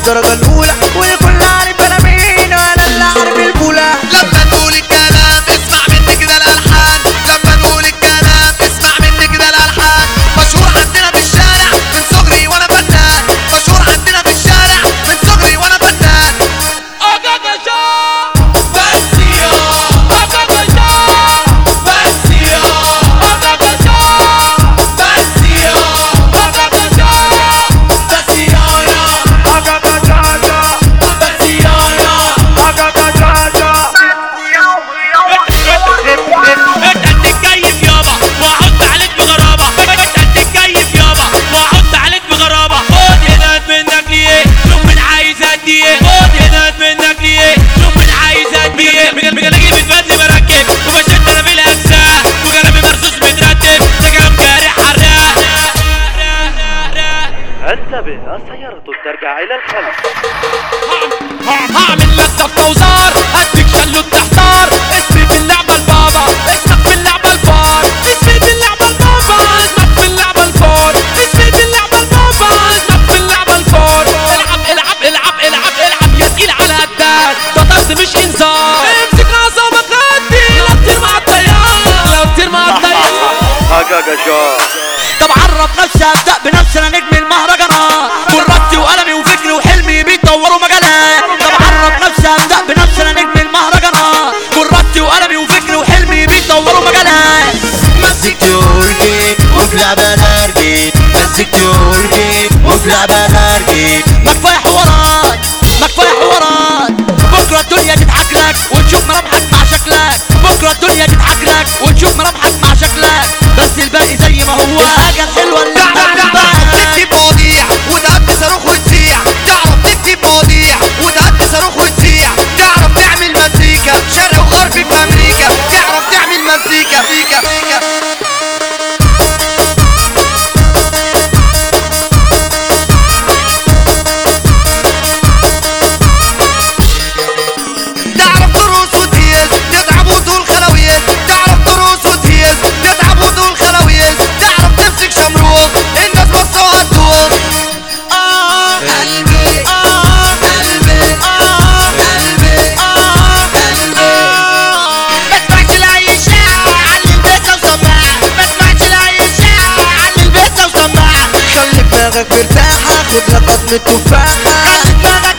الدرجة الأولى والكل عارف أنا مين وأنا اللي عارف البولا لما نقول الكلام اسمع مني كده الالحان لما نقول الكلام اسمع مني كده الالحان مشهور عندنا في الشارع من صغري وانا فنان مشهور عندنا في الشارع من صغري وانا فنان بس يا بس يا بس يا بس يا بس يا اتكيف يابا واحط عليك بغرابة اتكيف يابا واحط عليك بغرابة خد هنا منك ليه شوف من عايز ادي ايه خد هنا منك ليه شوف من عايز ادي ايه مجالجي بتفدي بركب وبشد انا في الاجزاء وجلبي مرصوص مترتب ده كلام جارح حراق انتبه السيارة ترجع إلى الخلف هعمل لك صفقة وزار اديك شلوت تحتار اسمي في اللعبة البابا اسمك في اللعبة الفار اسمي في اللعبة البابا اسمك في اللعبة الفار اسمي في اللعبة البابا اسمك في اللعبة الفار العب العب العب العب العب يا تقيل على قدك ده طرد مش انذار امسك اعصابك هدي لو تطير مع الطيار لو تطير مع الطيار هاكاكا شو طب عرف نفسي ابدا بنفسي انا نجم المهرجانات كرتي وقلمي وفكري وحلمي بيدوروا مجالات طب عرف نفسي ابدا بنفسي انا نجم المهرجانات كرتي وقلمي وفكري وحلمي بيدوروا مجالات مسكت ورقي وفي لعبة نرجي مسكت ورقي وفي لعبة نرجي ما كفايه حوارات ما كفايه حوارات بكره الدنيا تضحك لك وتشوف ملامحك مع شكلك بكره الدنيا تضحك لك وتشوف ملامحك مع شكلك بس الباقي زي ما هو الحاجه الحلوه اللي انت تعرف بتحبها تكتب مواضيع وتهدي صاروخ وتذيع تعرف تكتب مواضيع وتهدي صاروخ وتذيع تعرف تعمل مزيكا شرق وغرب في امريكا تعرف تعمل مزيكا مزيكا تعرف ترقص وتهيز تتعب وتقول خلاويز تعرف ترقص وتهيز تتعب وتقول خلاويز تعرف تمسك شمروخ الناس بصوا هتدوخ آه قلبي آه قلبي آه قلبي آه قلبي ما اسمعش لأي شاعر علي البيت وسماع ما اسمعش لأي شاعر علي البيت وسماع خلي دماغك مرتاحة خد لك قطمة تفاحة خلي دماغك